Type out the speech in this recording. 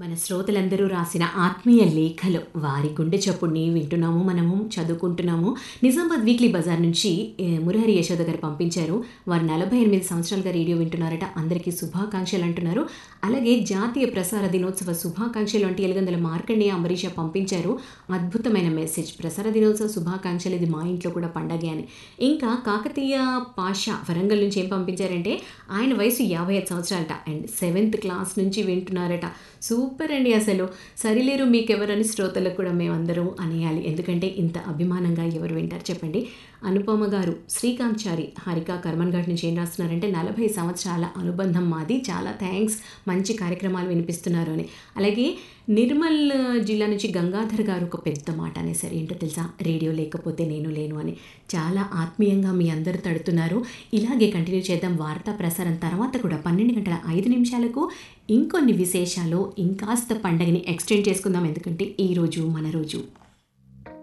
మన శ్రోతలందరూ రాసిన ఆత్మీయ లేఖలు వారి గుండె చప్పుడిని వింటున్నాము మనము చదువుకుంటున్నాము నిజామాబాద్ వీక్లీ బజార్ నుంచి ఏ, మురహరి యశోద గారు పంపించారు వారు నలభై ఎనిమిది సంవత్సరాలుగా రేడియో వింటున్నారట అందరికీ శుభాకాంక్షలు అంటున్నారు అలాగే జాతీయ ప్రసార దినోత్సవ శుభాకాంక్షలు అంటే ఎలుగందల మార్కండేయ అంబరీష పంపించారు అద్భుతమైన మెసేజ్ ప్రసార దినోత్సవ శుభాకాంక్షలు ఇది మా ఇంట్లో కూడా పండగే అని ఇంకా కాకతీయ పాషా వరంగల్ నుంచి ఏం పంపించారంటే ఆయన వయసు యాభై ఐదు సంవత్సరాలట అండ్ సెవెంత్ క్లాస్ నుంచి వింటున్నారట సూపర్ అండి అసలు సరిలేరు మీకెవరని శ్రోతలకు కూడా మేమందరం అనేయాలి ఎందుకంటే ఇంత అభిమానంగా ఎవరు వింటారు చెప్పండి అనుపమ గారు శ్రీకాంత్ చారి హారిక కర్మన్ ఘాట్ నుంచి ఏం రాస్తున్నారంటే నలభై సంవత్సరాల అనుబంధం మాది చాలా థ్యాంక్స్ మంచి కార్యక్రమాలు వినిపిస్తున్నారు అని అలాగే నిర్మల్ జిల్లా నుంచి గంగాధర్ గారు ఒక పెద్ద మాట అనేసారు ఏంటో తెలుసా రేడియో లేకపోతే నేను లేను అని చాలా ఆత్మీయంగా మీ అందరు తడుతున్నారు ఇలాగే కంటిన్యూ చేద్దాం వార్తా ప్రసారం తర్వాత కూడా పన్నెండు గంటల ఐదు నిమిషాలకు ఇంకొన్ని విశేషాలు ఇంకాస్త పండగని ఎక్స్టెండ్ చేసుకుందాం ఎందుకంటే ఈ రోజు మన రోజు